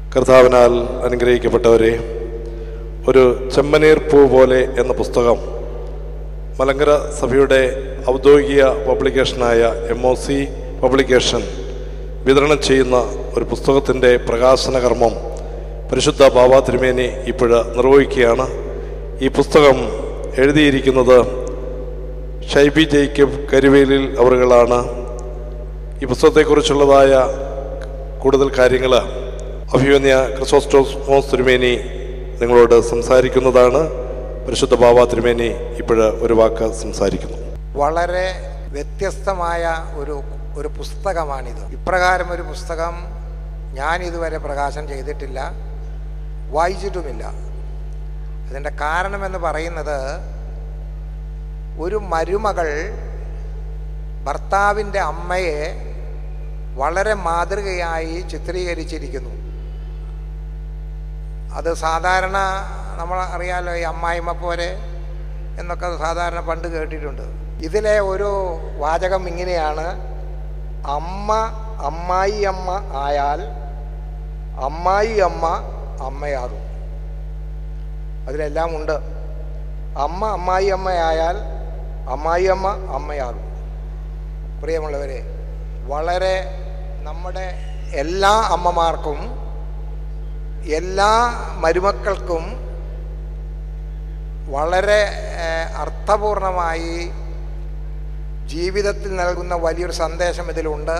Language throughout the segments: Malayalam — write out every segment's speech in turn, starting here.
കർത്താവിനാൽ അനുഗ്രഹിക്കപ്പെട്ടവരെ ഒരു ചെമ്മനീർ പൂ പോലെ എന്ന പുസ്തകം മലങ്കര സഭയുടെ ഔദ്യോഗിക പബ്ലിക്കേഷനായ എം ഒ സി പബ്ലിക്കേഷൻ വിതരണം ചെയ്യുന്ന ഒരു പുസ്തകത്തിൻ്റെ പ്രകാശന കർമ്മം പരിശുദ്ധ ബാബ തിരുമേനി ഇപ്പോഴ് നിർവഹിക്കുകയാണ് ഈ പുസ്തകം എഴുതിയിരിക്കുന്നത് ഷൈബി ജേക്കബ് കരുവേലിൽ അവറുകളാണ് ഈ പുസ്തകത്തെക്കുറിച്ചുള്ളതായ കൂടുതൽ കാര്യങ്ങൾ അഭിമന്യ ക്രിസോസ്റ്റോസ് മോസ് തിരുമേനി നിങ്ങളോട് സംസാരിക്കുന്നതാണ് പരിശുദ്ധ ബാബ തിരുമേനി ഇപ്പോഴ് ഒരു വാക്ക് സംസാരിക്കുന്നു വളരെ വ്യത്യസ്തമായ ഒരു ഒരു പുസ്തകമാണിത് ഇപ്രകാരം ഒരു പുസ്തകം ഞാൻ ഇതുവരെ പ്രകാശനം ചെയ്തിട്ടില്ല വായിച്ചിട്ടുമില്ല അതിൻ്റെ കാരണമെന്ന് പറയുന്നത് ഒരു മരുമകൾ ഭർത്താവിൻ്റെ അമ്മയെ വളരെ മാതൃകയായി ചിത്രീകരിച്ചിരിക്കുന്നു അത് സാധാരണ നമ്മൾ അറിയാലോ ഈ അമ്മായിമ്മ പോലെ എന്നൊക്കെ സാധാരണ പണ്ട് കേട്ടിട്ടുണ്ട് ഇതിലെ ഒരു വാചകം ഇങ്ങനെയാണ് അമ്മ അമ്മായി അമ്മ ആയാൽ അമ്മായി അമ്മ അമ്മയാകും അതിലെല്ലാം ഉണ്ട് അമ്മ അമ്മായി അമ്മയായാൽ അമ്മായി അമ്മ അമ്മയാകും പ്രിയമുള്ളവരെ വളരെ നമ്മുടെ എല്ലാ അമ്മമാർക്കും എല്ലാ മരുമക്കൾക്കും വളരെ ഏഹ്, അർത്ഥപൂർണമായി ജീവിതത്തിൽ നൽകുന്ന വലിയൊരു സന്ദേശം ഇതിലുണ്ട്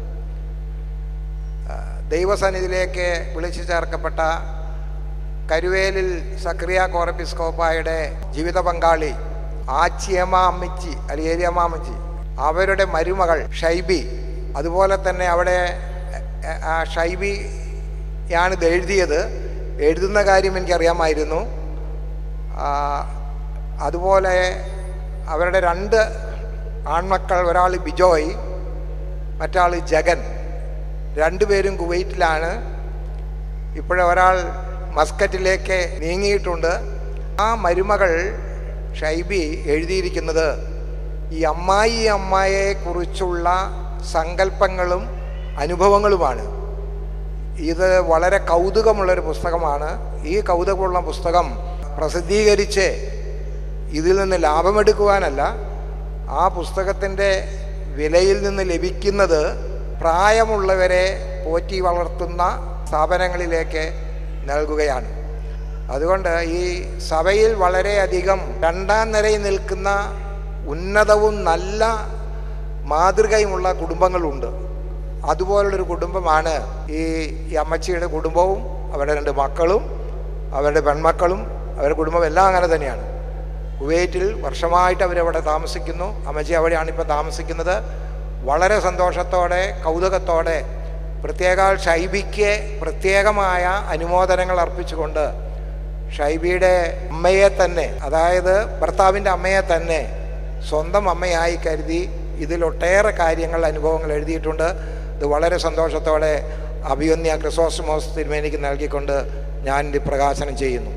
ആ, ദൈവസന്നിധിയിലേക്ക് വിളിച്ചു ചേർക്കപ്പെട്ട കരുവേലിൽ സക്രിയ കോറപ്പിസ്കോപ്പായുടെ ജീവിത പങ്കാളി ആച്ചിയമ്മ അമ്മച്ചി അല്ലെങ്കിൽ ഏരിയമ്മ അമ്മച്ചി അവരുടെ മരുമകൾ ഷൈബി അതുപോലെ തന്നെ അവിടെ എ, ആ ഷൈബി യാണിത് എഴുതിയത് എഴുതുന്ന കാര്യം എനിക്കറിയാമായിരുന്നു ആ, അതുപോലെ അവരുടെ രണ്ട് ആൺമക്കൾ ഒരാൾ ബിജോയ് മറ്റാൾ ജഗൻ രണ്ടുപേരും കുവൈറ്റിലാണ് ഇപ്പോഴൊരാൾ മസ്കറ്റിലേക്ക് നീങ്ങിയിട്ടുണ്ട് ആ മരുമകൾ ഷൈബി എഴുതിയിരിക്കുന്നത് ഈ അമ്മായി അമ്മായെ കുറിച്ചുള്ള സങ്കല്പങ്ങളും അനുഭവങ്ങളുമാണ് ഇത് വളരെ കൗതുകമുള്ളൊരു പുസ്തകമാണ് ഈ കൗതുകമുള്ള പുസ്തകം പ്രസിദ്ധീകരിച്ച് ഇതിൽ നിന്ന് ലാഭമെടുക്കുവാനല്ല ആ പുസ്തകത്തിൻ്റെ വിലയിൽ നിന്ന് ലഭിക്കുന്നത് പ്രായമുള്ളവരെ പോറ്റി വളർത്തുന്ന സ്ഥാപനങ്ങളിലേക്ക് നൽകുകയാണ് അതുകൊണ്ട് ഈ സഭയിൽ വളരെയധികം രണ്ടാം നിരയിൽ നിൽക്കുന്ന ഉന്നതവും നല്ല മാതൃകയുമുള്ള കുടുംബങ്ങളുണ്ട് അതുപോലുള്ളൊരു കുടുംബമാണ് ഈ ഈ അമ്മച്ചിയുടെ കുടുംബവും അവരുടെ രണ്ട് മക്കളും അവരുടെ പെൺമക്കളും അവരുടെ കുടുംബം എല്ലാം അങ്ങനെ തന്നെയാണ് കുവൈറ്റിൽ വർഷമായിട്ട് അവരവിടെ താമസിക്കുന്നു അമ്മച്ചി അവിടെയാണ് ഇപ്പോൾ താമസിക്കുന്നത് വളരെ സന്തോഷത്തോടെ കൗതുകത്തോടെ പ്രത്യേക ഷൈബിക്ക് പ്രത്യേകമായ അനുമോദനങ്ങൾ അർപ്പിച്ചുകൊണ്ട് ഷൈബിയുടെ അമ്മയെ തന്നെ അതായത് ഭർത്താവിൻ്റെ അമ്മയെ തന്നെ സ്വന്തം അമ്മയായി കരുതി ഇതിലൊട്ടേറെ കാര്യങ്ങൾ അനുഭവങ്ങൾ എഴുതിയിട്ടുണ്ട് ഇത് വളരെ സന്തോഷത്തോടെ അഭിയന്യ ക്രിസോസ്റ്റമോസ് തിരുമേനിക്ക് നൽകിക്കൊണ്ട് ഞാൻ ഇത് പ്രകാശനം ചെയ്യുന്നു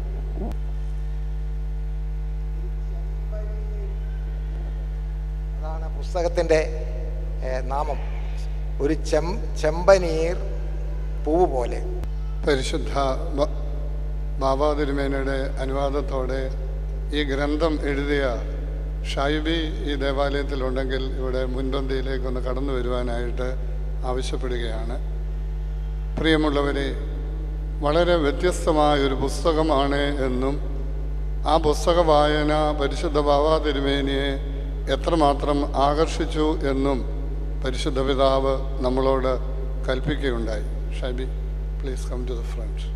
അതാണ് പുസ്തകത്തിൻ്റെ ഏഹ്, നാമം ഒരു ചെം ചെമ്പനീർ പൂവ് പോലെ പരിശുദ്ധ ബ- ബാബാ തിരുമേനയുടെ അനുവാദത്തോടെ ഈ ഗ്രന്ഥം എഴുതിയ ഷൈബി ഈ ദേവാലയത്തിലുണ്ടെങ്കിൽ ഇവിടെ മുൻപന്തിയിലേക്കൊന്ന് കടന്നു വരുവാനായിട്ട് ആവശ്യപ്പെടുകയാണ് പ്രിയമുള്ളവരെ വളരെ വ്യത്യസ്തമായ ഒരു പുസ്തകമാണ് എന്നും ആ പുസ്തക വായന പരിശുദ്ധ ബാബാ തിരുമേനിയെ എത്രമാത്രം ആകർഷിച്ചു എന്നും പരിശുദ്ധ പിതാവ് നമ്മളോട് കൽപ്പിക്കുകയുണ്ടായി Shaibi please come to the front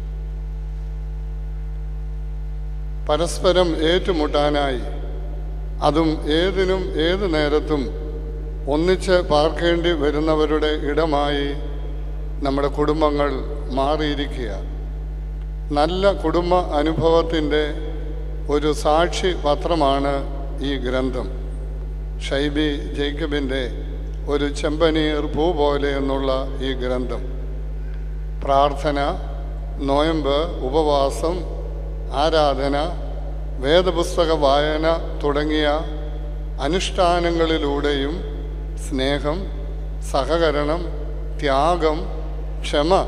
പരസ്പരം ഏറ്റുമുട്ടാനായി അതും ഏതിനും ഏത് നേരത്തും ഒന്നിച്ച് പാർക്കേണ്ടി വരുന്നവരുടെ ഇടമായി നമ്മുടെ കുടുംബങ്ങൾ മാറിയിരിക്കുക നല്ല കുടുംബ അനുഭവത്തിൻ്റെ ഒരു സാക്ഷി പത്രമാണ് ഈ ഗ്രന്ഥം ഷൈബി ജേക്കബിൻ്റെ ഒരു ചെമ്പനീർ പൂ പോലെ എന്നുള്ള ഈ ഗ്രന്ഥം പ്രാർത്ഥന നോയമ്പ് ഉപവാസം ആരാധന വേദപുസ്തക വായന തുടങ്ങിയ അനുഷ്ഠാനങ്ങളിലൂടെയും സ്നേഹം സഹകരണം ത്യാഗം ക്ഷമ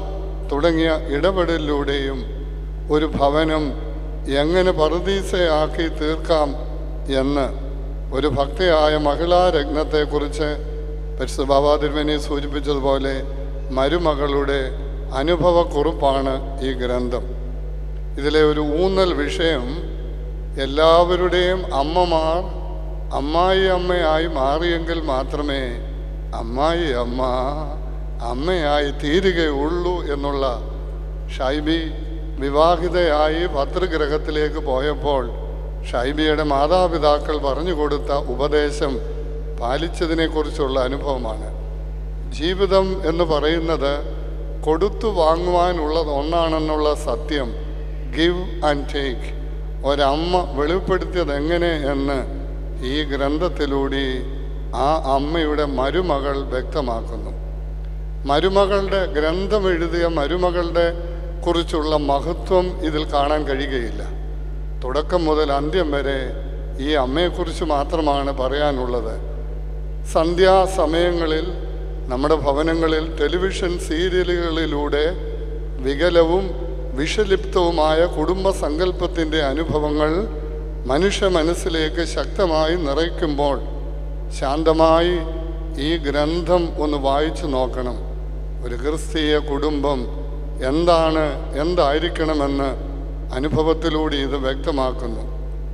തുടങ്ങിയ ഇടപെടലിലൂടെയും ഒരു ഭവനം എങ്ങനെ പറുദീസയാക്കി തീർക്കാം എന്ന് ഒരു ഭക്തയായ മഹിളാ രത്നത്തെക്കുറിച്ച് പരിശുദ്ധ ബാബാ തിരുമേനി സൂചിപ്പിച്ചതുപോലെ മരുമകളുടെ അനുഭവക്കുറിപ്പാണ് ഈ ഗ്രന്ഥം ഇതിലെ ഒരു ഊന്നൽ വിഷയം എല്ലാവരുടെയും അമ്മമാർ അമ്മായി അമ്മയായി മാറിയെങ്കിൽ മാത്രമേ അമ്മായി അമ്മ അമ്മയായി തീരുകയുള്ളൂ എന്നുള്ള ഷൈബി വിവാഹിതയായി ഭദ്രഗ്രഹത്തിലേക്ക് പോയപ്പോൾ ഷൈബിയുടെ മാതാപിതാക്കൾ പറഞ്ഞു കൊടുത്ത ഉപദേശം പാലിച്ചതിനെക്കുറിച്ചുള്ള അനുഭവമാണ് ജീവിതം എന്ന് പറയുന്നത് കൊടുത്തു വാങ്ങുവാനുള്ളത് ഒന്നാണെന്നുള്ള സത്യം ഗിവ് ആൻഡ് ടേക്ക് ഒരമ്മ വെളിപ്പെടുത്തിയത് എങ്ങനെ എന്ന് ഈ ഗ്രന്ഥത്തിലൂടെ ആ അമ്മയുടെ മരുമകൾ വ്യക്തമാക്കുന്നു മരുമകളുടെ ഗ്രന്ഥം എഴുതിയ മരുമകളുടെ കുറിച്ചുള്ള മഹത്വം ഇതിൽ കാണാൻ കഴിയുകയില്ല തുടക്കം മുതൽ അന്ത്യം വരെ ഈ അമ്മയെക്കുറിച്ച് മാത്രമാണ് പറയാനുള്ളത് സന്ധ്യാസമയങ്ങളിൽ നമ്മുടെ ഭവനങ്ങളിൽ ടെലിവിഷൻ സീരിയലുകളിലൂടെ വികലവും വിഷലിപ്തവുമായ കുടുംബ സങ്കല്പത്തിൻ്റെ അനുഭവങ്ങൾ മനുഷ്യ മനസ്സിലേക്ക് ശക്തമായി നിറയ്ക്കുമ്പോൾ ശാന്തമായി ഈ ഗ്രന്ഥം ഒന്ന് വായിച്ചു നോക്കണം ഒരു ക്രിസ്തീയ കുടുംബം എന്താണ് എന്തായിരിക്കണമെന്ന് അനുഭവത്തിലൂടെ ഇത് വ്യക്തമാക്കുന്നു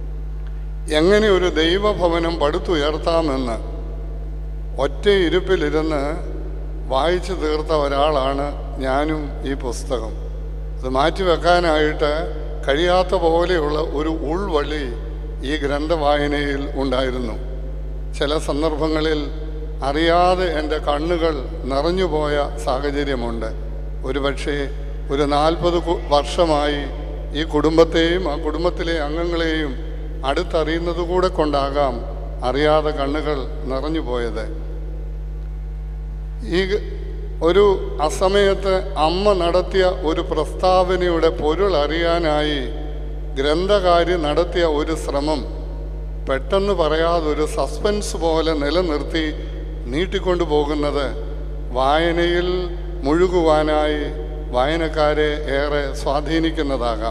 എങ്ങനെ ഒരു ദൈവഭവനം പടുത്തുയർത്താമെന്ന് ഒറ്റ ഇരുപ്പിലിരുന്ന് വായിച്ചു തീർത്ത ഒരാളാണ് ഞാനും ഈ പുസ്തകം അത് മാറ്റിവെക്കാനായിട്ട് കഴിയാത്ത പോലെയുള്ള ഒരു ഉൾവഴി ഈ ഗ്രന്ഥവായനയിൽ ഉണ്ടായിരുന്നു ചില സന്ദർഭങ്ങളിൽ അറിയാതെ എൻ്റെ കണ്ണുകൾ നിറഞ്ഞുപോയ സാഹചര്യമുണ്ട് ഒരുപക്ഷെ ഒരു നാൽപ്പത് വർഷമായി ഈ കുടുംബത്തെയും ആ കുടുംബത്തിലെ അംഗങ്ങളെയും അടുത്തറിയുന്നത് കൂടെ കൊണ്ടാകാം അറിയാതെ കണ്ണുകൾ നിറഞ്ഞു പോയത് ഈ ഒരു അസമയത്ത് അമ്മ നടത്തിയ ഒരു പ്രസ്താവനയുടെ പൊരുൾ അറിയാനായി ഗ്രന്ഥകാരി നടത്തിയ ഒരു ശ്രമം പെട്ടെന്ന് പറയാതെ ഒരു സസ്പെൻസ് പോലെ നിലനിർത്തി നീട്ടിക്കൊണ്ടു പോകുന്നത് വായനയിൽ മുഴുകുവാനായി വായനക്കാരെ ഏറെ സ്വാധീനിക്കുന്നതാകാം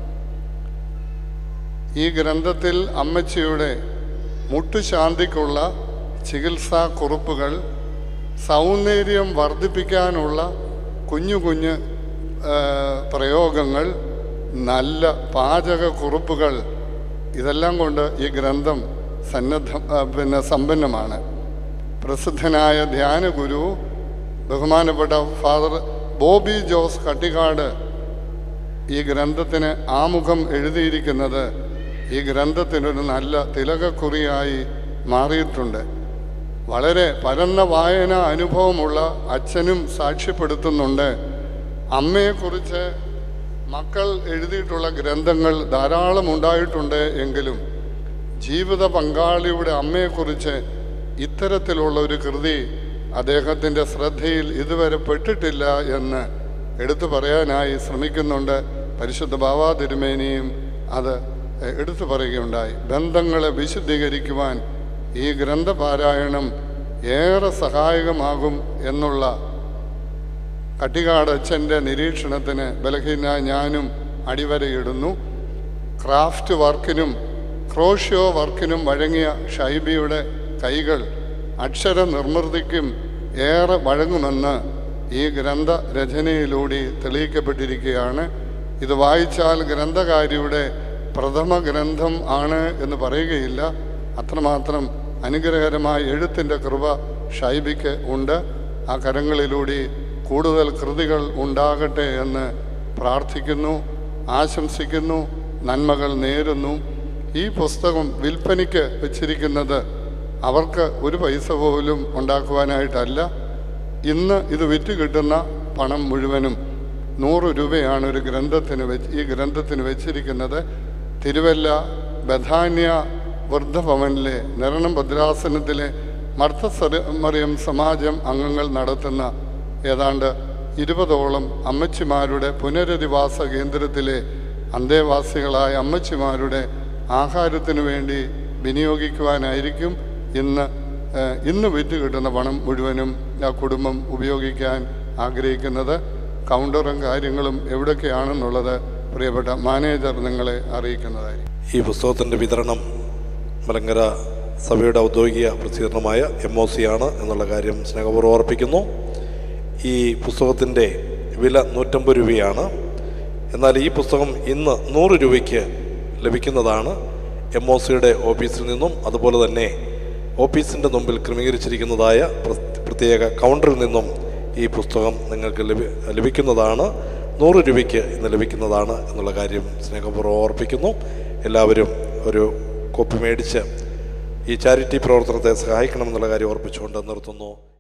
ഈ ഗ്രന്ഥത്തിൽ അമ്മച്ചിയുടെ മുട്ടുശാന്തിക്കുള്ള ചികിത്സാ കുറിപ്പുകൾ സൗന്ദര്യം വർദ്ധിപ്പിക്കാനുള്ള കുഞ്ഞു കുഞ്ഞ് ആ, പ്രയോഗങ്ങൾ നല്ല പാചക കുറിപ്പുകൾ ഇതെല്ലാം കൊണ്ട് ഈ ഗ്രന്ഥം സന്നദ്ധ ആ, പിന്നെ സമ്പന്നമാണ് പ്രസിദ്ധനായ ധ്യാനഗുരു ബഹുമാനപ്പെട്ട ഫാദർ ബോബി ജോസ് കട്ടിക്കാട് ഈ ഗ്രന്ഥത്തിന് ആമുഖം എഴുതിയിരിക്കുന്നത് ഈ ഗ്രന്ഥത്തിനൊരു നല്ല തിലകക്കുറിയായി മാറിയിട്ടുണ്ട് വളരെ പരന്ന വായന അനുഭവമുള്ള അച്ഛനും സാക്ഷ്യപ്പെടുത്തുന്നുണ്ട് അമ്മയെക്കുറിച്ച് മക്കൾ എഴുതിയിട്ടുള്ള ഗ്രന്ഥങ്ങൾ ധാരാളം ഉണ്ടായിട്ടുണ്ട് എങ്കിലും ജീവിത പങ്കാളിയുടെ അമ്മയെക്കുറിച്ച് ഇത്തരത്തിലുള്ള ഒരു കൃതി അദ്ദേഹത്തിൻ്റെ ശ്രദ്ധയിൽ ഇതുവരെ പെട്ടിട്ടില്ല എന്ന് എടുത്തു പറയാനായി ശ്രമിക്കുന്നുണ്ട് പരിശുദ്ധ ബാബാ തിരുമേനിയും അത് എ, എടുത്തു പറയുകയുണ്ടായി ബന്ധങ്ങളെ വിശുദ്ധീകരിക്കുവാൻ ഈ ഗ്രന്ഥപാരായണം ഏറെ സഹായകമാകും എന്നുള്ള കട്ടികാട് അച്ഛൻ്റെ നിരീക്ഷണത്തിന് ബലഹീന ഞാനും അടിവരയിടുന്നു ക്രാഫ്റ്റ് വർക്കിനും ക്രോഷ്യോ വർക്കിനും വഴങ്ങിയ ഷൈബിയുടെ കൈകൾ അക്ഷര നിർമ്മിതിക്കും ഏറെ വഴങ്ങുമെന്ന് ഈ ഗ്രന്ഥ രചനയിലൂടെ തെളിയിക്കപ്പെട്ടിരിക്കുകയാണ് ഇത് വായിച്ചാൽ ഗ്രന്ഥകാരിയുടെ പ്രഥമ ഗ്രന്ഥം ആണ് എന്ന് പറയുകയില്ല അത്രമാത്രം അനുഗ്രഹകരമായ എഴുത്തിൻ്റെ കൃപ ഷൈബിക്ക് ഉണ്ട് ആ കരങ്ങളിലൂടെ കൂടുതൽ കൃതികൾ ഉണ്ടാകട്ടെ എന്ന് പ്രാർത്ഥിക്കുന്നു ആശംസിക്കുന്നു നന്മകൾ നേരുന്നു ഈ പുസ്തകം വിൽപ്പനയ്ക്ക് വെച്ചിരിക്കുന്നത് അവർക്ക് ഒരു പൈസ പോലും ഉണ്ടാക്കുവാനായിട്ടല്ല ഇന്ന് ഇത് വിറ്റ് കിട്ടുന്ന പണം മുഴുവനും നൂറ് രൂപയാണ് ഒരു ഗ്രന്ഥത്തിന് വെച്ച് ഈ ഗ്രന്ഥത്തിന് വെച്ചിരിക്കുന്നത് തിരുവല്ല ബഥാന്യ വൃദ്ധഭവനിലെ നിരണം ഭദ്രാസനത്തിലെ മർത്തസര മറിയം സമാജം അംഗങ്ങൾ നടത്തുന്ന ഏതാണ്ട് ഇരുപതോളം അമ്മച്ചിമാരുടെ പുനരധിവാസ കേന്ദ്രത്തിലെ അന്തേവാസികളായ അമ്മച്ചിമാരുടെ ആഹാരത്തിനു വേണ്ടി വിനിയോഗിക്കുവാനായിരിക്കും ഇന്ന് ഏഹ്, ഇന്ന് വിറ്റ് കിട്ടുന്ന പണം മുഴുവനും ആ കുടുംബം ഉപയോഗിക്കാൻ ആഗ്രഹിക്കുന്നത് കൗണ്ടറും കാര്യങ്ങളും എവിടൊക്കെയാണെന്നുള്ളത് പ്രിയപ്പെട്ട മാനേജർ നിങ്ങളെ അറിയിക്കുന്നതായിരിക്കും ഈ പുസ്തകത്തിൻ്റെ വിതരണം മലങ്കര സഭയുടെ ഔദ്യോഗിക പ്രസിദ്ധീകരണമായ എം ഒ സി ആണ് എന്നുള്ള കാര്യം സ്നേഹപൂർവ്വം ഓർപ്പിക്കുന്നു ഈ പുസ്തകത്തിൻ്റെ വില നൂറ്റമ്പത് രൂപയാണ് എന്നാൽ ഈ പുസ്തകം ഇന്ന് നൂറ് രൂപയ്ക്ക് ലഭിക്കുന്നതാണ് എം ഒ സിയുടെ ഓഫീസിൽ നിന്നും അതുപോലെ തന്നെ ഓഫീസിൻ്റെ മുമ്പിൽ ക്രമീകരിച്ചിരിക്കുന്നതായ പ്ര- പ്രത്യേക കൗണ്ടറിൽ നിന്നും ഈ പുസ്തകം നിങ്ങൾക്ക് ലഭി ലഭിക്കുന്നതാണ് നൂറ് രൂപയ്ക്ക് ഇന്ന് ലഭിക്കുന്നതാണ് എന്നുള്ള കാര്യം സ്നേഹപൂർവ്വം ഓർപ്പിക്കുന്നു എല്ലാവരും ഒരു കോപ്പി മേടിച്ച് ഈ ചാരിറ്റി പ്രവർത്തനത്തെ സഹായിക്കണമെന്നുള്ള കാര്യം ഓർപ്പിച്ചുകൊണ്ട് നിർത്തുന്നു